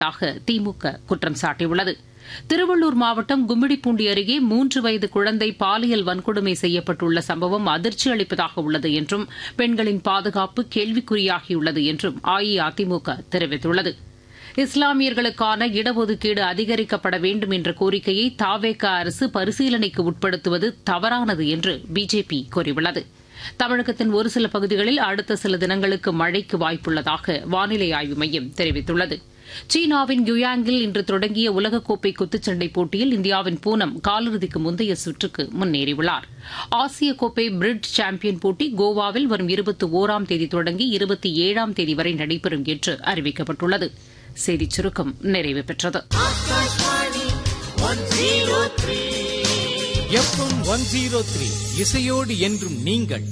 தாக திமுக குற்றம் சாட்டியுள்ளது திருவள்ளூர் மாவட்டம் கும்மிடிப்பூண்டி அருகே மூன்று வயது குழந்தை பாலியல் வன்கொடுமை செய்யப்பட்டுள்ள சம்பவம் அதிர்ச்சி அளிப்பதாக உள்ளது என்றும் பெண்களின் பாதுகாப்பு கேள்விக்குறியாகியுள்ளது என்றும் அஇஅதிமுக தெரிவித்துள்ளது இஸ்லாமியர்களுக்கான இடஒதுக்கீடு அதிகரிக்கப்பட வேண்டும் என்ற கோரிக்கையை தாவேக அரசு பரிசீலனைக்கு உட்படுத்துவது தவறானது என்று பிஜேபி கூறியுள்ளது தமிழகத்தின் ஒரு சில பகுதிகளில் அடுத்த சில தினங்களுக்கு மழைக்கு வாய்ப்புள்ளதாக வானிலை ஆய்வு மையம் தெரிவித்துள்ளது சீனாவின் யுயாங்கில் இன்று தொடங்கிய உலகக்கோப்பை குத்துச்சண்டை போட்டியில் இந்தியாவின் பூனம் காலிறுதிக்கு முந்தைய சுற்றுக்கு முன்னேறியுள்ளார் ஆசிய கோப்பை பிரிட்ஜ் சாம்பியன் போட்டி கோவாவில் வரும் இருபத்தி ஓராம் தேதி தொடங்கி இருபத்தி ஏழாம் தேதி வரை நடைபெறும் என்று அறிவிக்கப்பட்டுள்ளது செய்திச் சுருக்கம் நிறைவு பெற்றது எஃப்எம் ஒன் ஜீரோ த்ரீ இசையோடு என்றும் நீங்கள்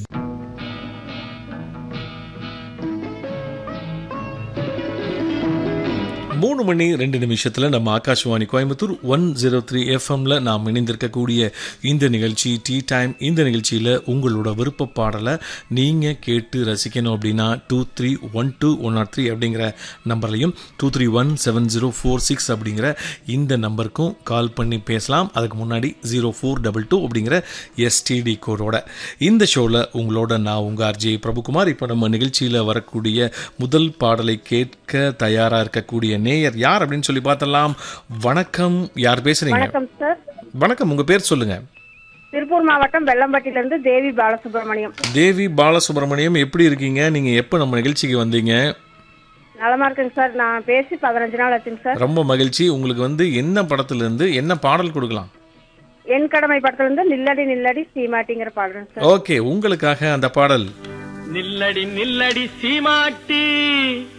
மூணு மணி ரெண்டு நிமிஷத்தில் நம்ம Akashvani Coimbatore one zero three எஃப்எம்ல நாம் இணைந்திருக்கக்கூடிய இந்த நிகழ்ச்சி டீ டைம் இந்த நிகழ்ச்சியில் உங்களோட விருப்ப பாடலை நீங்கள் கேட்டு ரசிக்கணும் அப்படின்னா two three one two one nought three அப்படிங்கிற நம்பர்லையும் two three one seven zero four six அப்படிங்கிற இந்த நம்பருக்கும் கால் பண்ணி பேசலாம் அதுக்கு முன்னாடி ஜீரோ ஃபோர் டபுள் டூ அப்படிங்கிற எஸ்டிடி கோடோட இந்த ஷோவில் உங்களோட நான் உங்கள் ஆர்ஜே பிரபுகுமார் இப்போ நம்ம நிகழ்ச்சியில் வரக்கூடிய முதல் பாடலை கேட்க தயாராக இருக்கக்கூடிய நேயர் யார் அப்படின்னு சொல்லி பார்த்தலாம் வணக்கம் யார் பேசுறீங்க வணக்கம் சார் வணக்கம் உங்க பேர் சொல்லுங்க திருப்பூர் மாவட்டம் வெள்ளம்பட்டியிலிருந்து தேவி பாலசுப்ரமணியம் தேவி பாலசுப்ரமணியம் எப்படி இருக்கீங்க நீங்க எப்போ நம்ம நிகழ்ச்சிக்கு வந்தீங்க நலமா இருக்குங்க சார் நான் பேசி பதினஞ்சு நாள் ஆச்சுங்க சார் ரொம்ப மகிழ்ச்சி உங்களுக்கு வந்து என்ன படத்துல இருந்து என்ன பாடல் கொடுக்கலாம் என் கடமை படத்துல இருந்து நில்லடி நில்லடி சீமாட்டிங்கிற பாடுறேன் சார் ஓகே உங்களுக்காக அந்த பாடல் நில்லடி நில்லடி சீமாட்டி